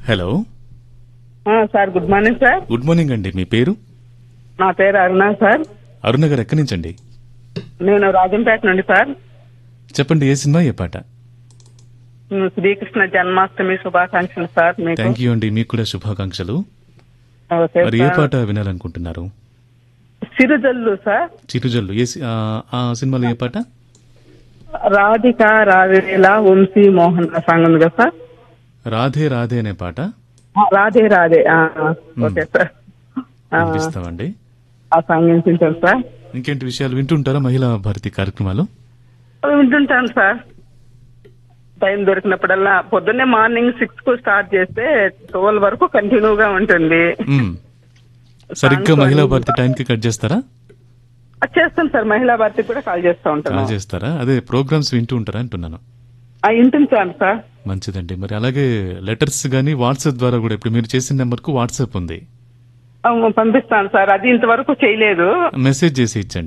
Hello ah, sir good morning sir good morning అండి మీ పేరు నా పేరు అరుణ సార్ అరుణ గారు ఎక్కడి నుంచి అండి నేను రాజంపేట నుండి సార్ చెప్పండి ఏ సినిమా ఏ పాట ఉమ్, శ్రీకృష్ణ జన్మాష్టమి శుభాకాంక్షలు సార్ మీకు థ్యాంక్ యూ అండి మీకు కూడా శుభాకాంక్షలు ఓకే మరి ఏ సార్. పాట వినాలనుకుంటున్నారు సిరుజల్లు సార్ చిరుజల్లు ఏ సి- ఆ, ఆ సినిమాలో ఏ పాట రాధిక రావేల వంశీ మోహన్ ఆ సాంగ్ ఉంది కదా సార్ రాధే రాధే అనే పాట ఆ, రాధే రాధే ఆ, ఆ, ఓకే సార్ ఆ, వినిపిస్తామండి ఆ సాంగ్ వినిపించాను సార్ ఇంకేంటి విషయాలు వింటుంటారా మహిళా భారతి కార్యక్రమాలు వింటుంటాను సార్ టైం దొరికినప్పుడల్లా పొద్దున్నే మార్నింగ్ సిక్స్ కు స్టార్ట్ చేస్తే ట్వెల్వ్ వరకు కంటిన్యూగా ఉంటుంది మ్మ్. సరిగ్గా మహిళా భారతి టైంకి కట్ చేస్తారా అది చేస్తాను సార్ మహిళా భారతి కూడా కాల్ చేస్తూ ఉంటాను కాల్ చేస్తారా అదే ప్రోగ్రామ్స్ వింటూ ఉంటారా అంటున్నాను ఆ, వింటుంటాను సార్ మంచిదండి మరి అలాగే లెటర్స్ గానీ వాట్సాప్ ద్వారా కూడా ఇప్పుడు మీరు చేసిన నెంబర్ కు వాట్సాప్ ఉంది ఆ, పంపిస్తాను సార్ అది ఇంతవరకు చేయలేదు మెసేజ్ చేసి ఇచ్చండి